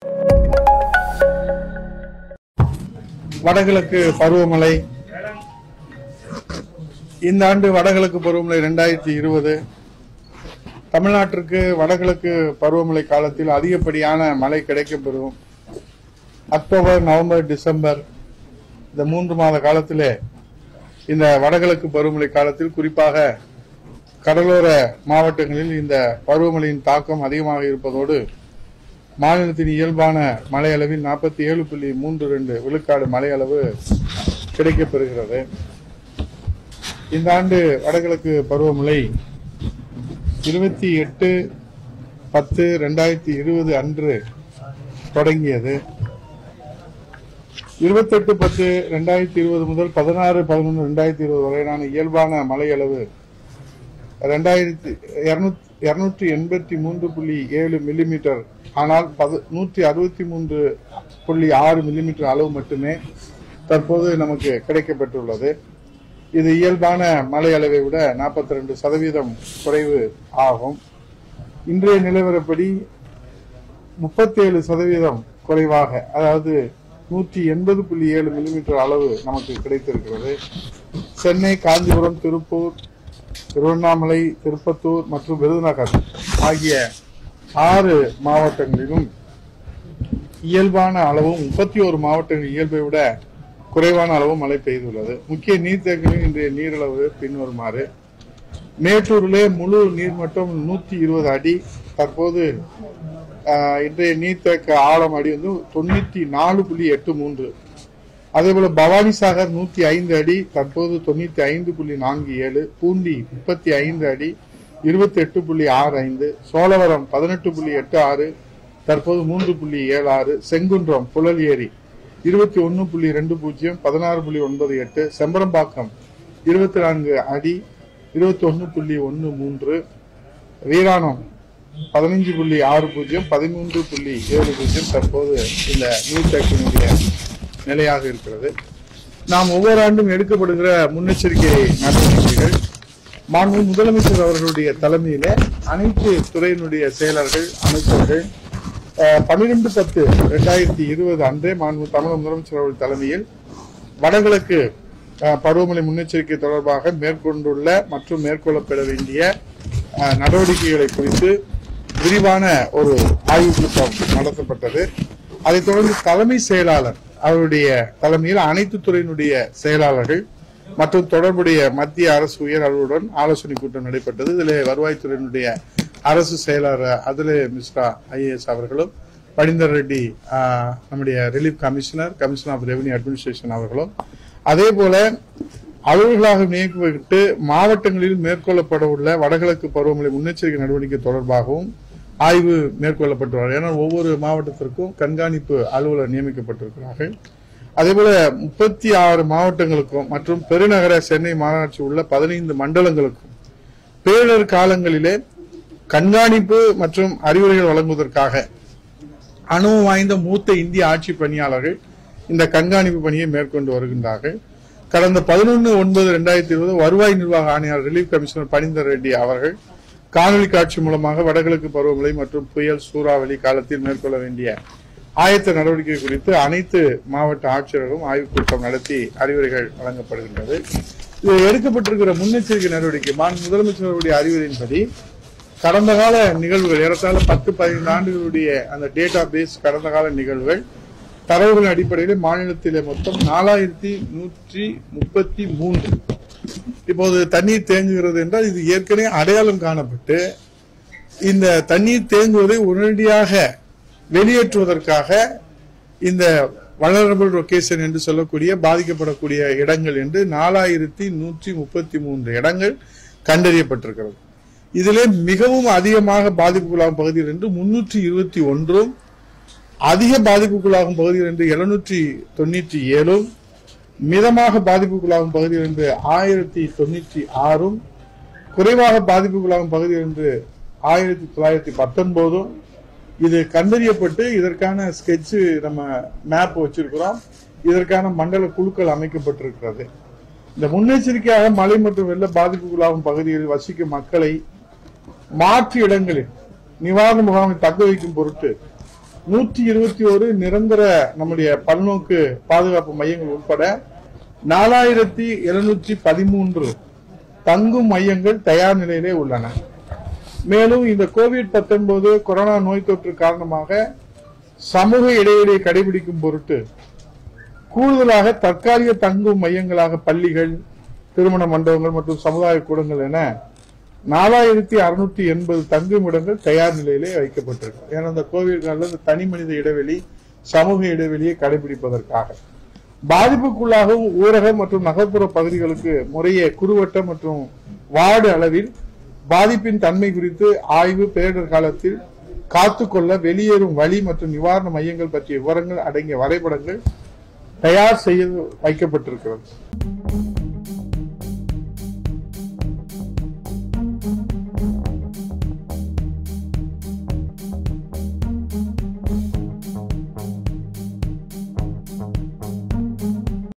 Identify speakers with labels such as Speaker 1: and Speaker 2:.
Speaker 1: வடகிழக்கு பருவமழை இந்த ஆண்டு வடகிழக்கு பருவமழை ரெண்டாயிரத்தி இருபது தமிழ்நாட்டிற்கு வடகிழக்கு பருவமழை காலத்தில் அதிகப்படியான மழை கிடைக்கப்பெறும் அக்டோபர் நவம்பர் டிசம்பர் இந்த மூன்று மாத காலத்திலே இந்த வடகிழக்கு பருவமழை காலத்தில் குறிப்பாக கடலோர மாவட்டங்களில் இந்த பருவமழையின் தாக்கம் அதிகமாக இருப்பதோடு மாநிலத்தின் இயல்பான மழை அளவில் நாற்பத்தி ஏழு புள்ளி மூன்று ரெண்டு விழுக்காடு மழை அளவு கிடைக்கப்பெறுகிறது இந்த ஆண்டு வடகிழக்கு பருவமழை இருபத்தி எட்டு பத்து ரெண்டாயிரத்தி இருபது அன்று தொடங்கியது இருபத்தெட்டு பத்து ரெண்டாயிரத்தி இருபது முதல் பதினாறு பதினொன்று ரெண்டாயிரத்தி இருபது வரையிலான இயல்பான மழை அளவு ரெண்டாயிரத்தி இருநூற்றி எண்பத்தி மூன்று புள்ளி ஏழு மில்லிமீட்டர் ஆனால் பது நூற்றி அறுபத்தி மூன்று புள்ளி ஆறு மில்லிமீட்டர் அளவு மட்டுமே தற்போது நமக்கு கிடைக்கப்பெற்றுள்ளது இது இயல்பான மழை அளவை விட நாற்பத்தி ரெண்டு சதவீதம் குறைவு ஆகும் இன்றைய நிலவரப்படி முப்பத்தேழு சதவீதம் குறைவாக அதாவது நூற்றி எண்பது புள்ளி ஏழு மில்லிமீட்டர் அளவு நமக்கு கிடைத்திருக்கிறது சென்னை காஞ்சிபுரம் திருப்பூர் திருவண்ணாமலை திருப்பத்தூர் மற்றும் விருதுநகர் ஆகிய ஆறு மாவட்டங்களிலும் இயல்பான அளவும் முப்பத்தி ஒரு மாவட்டங்கள் இயல்பை விட குறைவான அளவு மழை பெய்துள்ளது முக்கிய நீர்த்தேக்கங்களில் இன்றைய நீரளவு பின்வருமாறு மேட்டூரிலே முழு நீர்மட்டம் நூத்தி இருபது அடி தற்போது ஆஹ், இன்றைய நீர்த்தேக்க ஆழம் அடி வந்து தொண்ணூத்தி நாலு புள்ளி எட்டு மூன்று அதேபோல பவானி சாகர் நூத்தி ஐந்து அடி தற்போது தொண்ணூத்தி ஐந்து புள்ளி நான்கு ஏழு பூண்டி முப்பத்தி ஐந்து அடி இருபத்தி எட்டு புள்ளி ஆறு ஐந்து சோழவரம் பதினெட்டு புள்ளி எட்டு ஆறு தற்போது மூன்று புள்ளி ஏழு ஆறு செங்குன்றம் புழல் ஏரி இருபத்தி ஒன்னு புள்ளி ரெண்டு பூஜ்ஜியம் பதினாறு புள்ளி ஒன்பது எட்டு செம்பரம்பாக்கம் இருபத்தி நான்கு அடி இருபத்தி ஒன்னு புள்ளி ஒன்னு மூன்று வீராணம் பதினஞ்சு புள்ளி ஆறு பூஜ்ஜியம் பதிமூன்று புள்ளி ஏழு பூஜ்ஜியம் தற்போது இந்த நீர்த்தேக்கினுடைய நிலையாக இருக்கிறது நாம் ஒவ்வொரு ஆண்டும் எடுக்கப்படுகிற முன்னெச்சரிக்கை நடவடிக்கைகள் மாண்பு முதலமைச்சர் அவர்களுடைய தலைமையில அனைத்து துறையினுடைய செயலர்கள் அமைச்சர்கள் பன்னிரெண்டு பத்து ரெண்டாயிரத்தி இருபது அன்றே மாண்பு தமிழக முதலமைச்சர் அவர்கள் தலைமையில் வடகிழக்கு அஹ், பருவமழை முன்னெச்சரிக்கை தொடர்பாக மேற்கொண்டுள்ள மற்றும் மேற்கொள்ளப்பட வேண்டிய அஹ், நடவடிக்கைகளை குறித்து விரிவான ஒரு ஆய்வுக் கூட்டம் நடத்தப்பட்டது அதைத் தொடர்ந்து தலைமை செயலாளர் அவருடைய தலைமையில் அனைத்து துறையினுடைய செயலாளர்கள் மற்றும் தொடர்புடைய மத்திய அரசு உயர் அலுவலுடன் ஆலோசனை கூட்டம் நடைபெற்றது இதில் வருவாய்த்துறையினுடைய அரசு செயலாளர் அதுலே மிஸ்ரா ஐஏஎஸ் அவர்களும் பணிந்தர் ரெட்டி ஆஹ், நம்முடைய relief commissioner commissioner of revenue administration அவர்களும் அதே போல அலுவலர்களாக நியமிக்கப்பட்டு மாவட்டங்களில் மேற்கொள்ளப்பட உள்ள வடகிழக்கு பருவமழை முன்னெச்சரிக்கை நடவடிக்கை தொடர்பாகவும் ஆய்வு மேற்கொள்ளப்பட்டு வருகிறது ஏன்னா ஒவ்வொரு மாவட்டத்திற்கும் கண்காணிப்பு அலுவலர் நியமிக்கப்பட்டிருக்கிறார்கள் அதேபோல முப்பத்தி ஆறு மாவட்டங்களுக்கும் மற்றும் பெருநகர சென்னை மாநகராட்சி உள்ள பதினைந்து மண்டலங்களுக்கும் பேரிடர் காலங்களிலே கண்காணிப்பு மற்றும் அறிவுரைகள் வழங்குவதற்காக அனுபவம் வாய்ந்த மூத்த இந்திய ஆட்சி பணியாளர்கள் இந்த கண்காணிப்பு பணியை மேற்கொண்டு வருகின்றார்கள் கடந்த பதினொன்று ஒன்பது ரெண்டாயிரத்தி இருபது வருவாய் நிர்வாக ஆணையாளர் ரிலீஃப் கமிஷனர் பணிந்தர் ரெட்டி அவர்கள் காணொலி காட்சி மூலமாக வடகிழக்கு பருவமழை மற்றும் புயல் சூறாவளி காலத்தில் மேற்கொள்ள வேண்டிய ஆயத்த நடவடிக்கை குறித்து அனைத்து மாவட்ட ஆட்சியர்களும் ஆய்வுக் கூட்டம் நடத்தி அறிவுரைகள் வழங்கப்படுகின்றது இது எடுக்கப்பட்டிருக்கிற முன்னெச்சரிக்கை நடவடிக்கை மாண்பு முதலமைச்சருடைய அறிவுரையின்படி கடந்த கால நிகழ்வுகள் ஏறத்தாழ பத்து பதினைந்து ஆண்டுகளுடைய அந்த டேட்டா பேஸ் கடந்த கால நிகழ்வுகள் தரவுகளின் அடிப்படையில் மாநிலத்திலே மொத்தம் நாலாயிரத்தி நூற்றி முப்பத்தி மூன்று இப்போது தண்ணீர் தேங்குகிறது என்றால் இது ஏற்கனவே அடையாளம் காணப்பட்டு இந்த தண்ணீர் தேங்குவதை உடனடியாக வெளியேற்றுவதற்காக இந்த வளரபிள் லொகேஷன் என்று சொல்லக்கூடிய பாதிக்கப்படக்கூடிய இடங்கள் என்று நாலாயிரத்தி நூற்றி முப்பத்தி மூன்று இடங்கள் கண்டறியப்பட்டிருக்கிறது இதிலே மிகவும் அதிகமாக பாதிப்புக்குள்ளாகும் பகுதிகள் என்று முன்னூற்றி இருபத்தி ஒன்றும் அதிக பாதிப்புக்குள்ளாகும் பகுதிகள் என்று எழுநூற்றி தொண்ணூற்றி ஏழும் மிதமாக பாதிப்புக்குள்ளாகும் பகுதிகள் என்று ஆயிரத்தி தொண்ணூற்றி ஆறும் குறைவாக பாதிப்புக்குள்ளாகும் பகுதிகள் என்று ஆயிரத்தி தொள்ளாயிரத்தி பத்தொன்பதும் இது கண்டறியப்பட்டு இதற்கான ஸ்கெட்ச் நம்ம மேப் வச்சிருக்கிறோம் இதற்கான மண்டல குழுக்கள் அமைக்கப்பட்டிருக்கிறது இந்த முன்னெச்சரிக்கையாக மழை மற்றும் வெள்ள பாதிப்புக்குள்ளாகும் பகுதிகளில் வசிக்கும் மக்களை மாற்று இடங்களில் நிவாரண முகாமில் தக்க வைக்கும் பொருட்டு நூற்றி இருபத்தி ஒரு நிரந்தர நம்முடைய பல்நோக்கு பாதுகாப்பு மையங்கள் உட்பட நாலாயிரத்தி எழுநூற்றி பதிமூன்று தங்கும் மையங்கள் தயார் நிலையிலே உள்ளன மேலும் இந்த கோவிட் 19 கொரோனா நோய் தொற்று காரணமாக சமூக இடைவெளியை கடைபிடிக்கும் பொருட்டு கூடுதலாக தற்காலிக தங்கும் மையங்களாக பள்ளிகள் திருமண மண்டபங்கள் மற்றும் சமுதாய கூடங்கள் என நாலாயிரத்தி அறுநூத்தி எண்பது தங்குமிடங்கள் தயார் நிலையிலே வைக்கப்பட்டிருக்கு ஏன்னா இந்த கோவிட் காலத்தில் இந்த தனி மனித இடைவெளி சமூக இடைவெளியை கடைபிடிப்பதற்காக பாதிப்புக்குள்ளாகும் ஊரக மற்றும் நகர்ப்புற பகுதிகளுக்கு முறையே குறுவட்ட மற்றும் வார்டு அளவில் பாதிப்பின் தன்மை குறித்து ஆய்வு பேரிடர் காலத்தில் காத்துக்கொள்ள வெளியேறும் வழி மற்றும் நிவாரண மையங்கள் பற்றிய விவரங்கள் அடங்கிய வரைபடங்கள் தயார் செய்து வைக்கப்பட்டிருக்கிறது